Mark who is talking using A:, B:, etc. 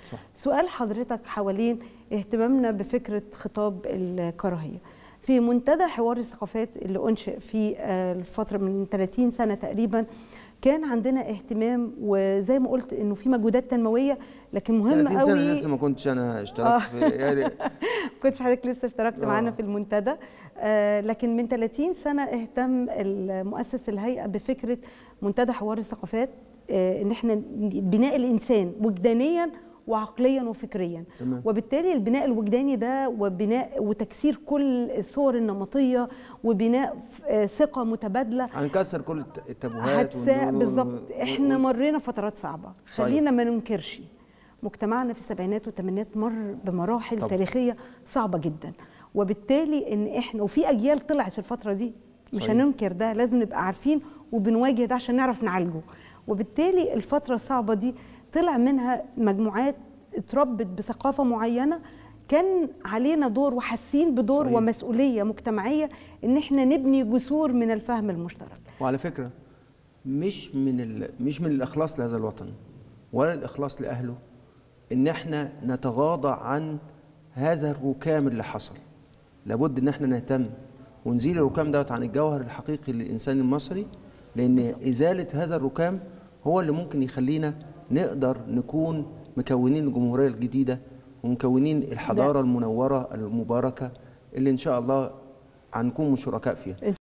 A: صح.
B: سؤال حضرتك حوالين اهتمامنا بفكره خطاب الكراهيه في منتدى حوار الثقافات اللي انشئ في آه، الفتره من 30 سنه تقريبا كان عندنا اهتمام وزي ما قلت انه في مجهودات تنمويه لكن مهم
A: 30 سنه
B: قوي
A: لسه ما كنتش انا
B: آه.
A: اشتركت في يعني
B: كنتش حضرتك لسه اشتركت
A: آه.
B: معانا في المنتدى آه لكن من 30 سنه اهتم المؤسس الهيئه بفكره منتدى حوار الثقافات آه ان احنا بناء الانسان وجدانيا وعقليا وفكريا
A: تمام.
B: وبالتالي البناء الوجداني ده وبناء وتكسير كل الصور النمطيه وبناء آه، ثقه متبادله
A: هنكسر كل الت- التابوهات
B: هتساعد
A: ونقول-
B: بالظبط احنا
A: ونقول-
B: مرينا فترات صعبه
A: صحيح.
B: خلينا ما ننكرش مجتمعنا في السبعينات والثمانينات مر بمراحل
A: طبعا.
B: تاريخيه صعبه جدا وبالتالي ان احنا وفي اجيال طلعت في الفتره دي مش
A: صحيح.
B: هننكر ده لازم نبقى عارفين وبنواجه ده عشان نعرف نعالجه وبالتالي الفتره الصعبه دي طلع منها مجموعات اتربت بثقافه معينه كان علينا دور وحاسين بدور
A: صحيح.
B: ومسؤوليه مجتمعيه ان احنا نبني جسور من الفهم المشترك
A: وعلى فكره مش من ال... مش من الاخلاص لهذا الوطن ولا الاخلاص لاهله ان احنا نتغاضى عن هذا الركام اللي حصل لابد ان احنا نهتم ونزيل الركام دوت عن الجوهر الحقيقي للانسان المصري لان ازاله هذا الركام هو اللي ممكن يخلينا نقدر نكون مكونين الجمهوريه الجديده ومكونين الحضاره المنوره المباركه اللي ان شاء الله هنكون من شركاء فيها